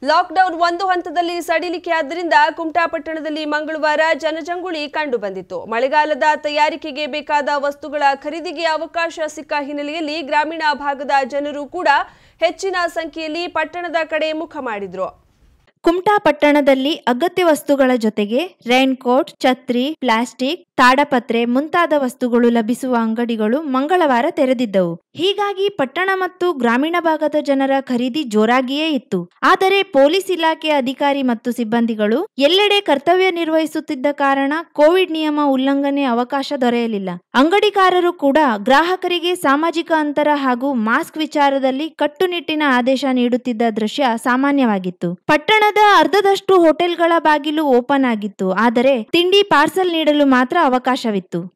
lockdown ಒಂದು ಹಂತದಲ್ಲಿ ಸಡಿಲಿಕೆಯಾದ್ದರಿಂದ ಕುಮಟಾ ಪಟ್ಟಣದಲ್ಲಿ ಮಂಗಳವಾರ ಜನಜಂಗುಳಿ ಕಂಡು ಬಂದಿತ್ತು ಮಳೆಗಾಲದ ತಯಾರಿಕೆಗೆ ಬೇಕಾದ ವಸ್ತುಗಳ ಖರೀದಿಗೆ ಅವಕಾಶ ಸಿಕ್ಕ ಹಿನ್ನೆಲೆಯಲ್ಲಿ ಗ್ರಾಮೀಣ ಭಾಗದ ಜನರು ಕೂಡ ಹೆಚ್ಚಿನ ಸಂಖ್ಯೆಯಲ್ಲಿ ಪಟ್ಟಣದ ಕಡೆ ಮುಖ ಮಾಡಿದ್ರು ಕುಮಟಾ ಪಟ್ಟಣದಲ್ಲಿ ಅಗತ್ಯ ವಸ್ತುಗಳ ಜೊತೆಗೆ ರೈನ್ ಕೋಟ್ ಛತ್ರಿ ಪ್ಲಾಸ್ಟಿಕ್ ತಾಡಪತ್ರೆ ಮುಂತಾದ ವಸ್ತುಗಳು ಲಭಿಸುವ ಅಂಗಡಿಗಳು ಮಂಗಳವಾರ ತೆರೆದಿದ್ದವು ಹೀಗಾಗಿ ಪಟ್ಟಣ ಮತ್ತು ಗ್ರಾಮೀಣ ಭಾಗದ ಜನರ ಖರೀದಿ ಜೋರಾಗಿಯೇ ಇತ್ತು ಆದರೆ ಪೊಲೀಸ್ ಇಲಾಖೆ ಅಧಿಕಾರಿ ಮತ್ತು ಸಿಬ್ಬಂದಿಗಳು ಎಲ್ಲೆಡೆ ಕರ್ತವ್ಯ ನಿರ್ವಹಿಸುತ್ತಿದ್ದ ಕಾರಣ ಕೋವಿಡ್ ನಿಯಮ ಉಲ್ಲಂಘನೆ ಅವಕಾಶ ದೊರೆಯಲಿಲ್ಲ ಅಂಗಡಿಕಾರರು ಕೂಡ ಗ್ರಾಹಕರಿಗೆ ಸಾಮಾಜಿಕ ಅಂತರ ಹಾಗೂ ಮಾಸ್ಕ್ ವಿಚಾರದಲ್ಲಿ ಕಟ್ಟುನಿಟ್ಟಿನ ಆದೇಶ ನೀಡುತ್ತಿದ್ದ ದೃಶ್ಯ ಸಾಮಾನ್ಯವಾಗಿತ್ತು ಪಟ್ಟಣದ ಅರ್ಧದಷ್ಟು ಹೋಟೆಲ್ಗಳ ಬಾಗಿಲು ಓಪನ್ ಆಗಿತ್ತು ಆದರೆ ತಿಂಡಿ ಪಾರ್ಸಲ್ ನೀಡಲು ಮಾತ್ರ ಅವಕಾಶವಿತ್ತು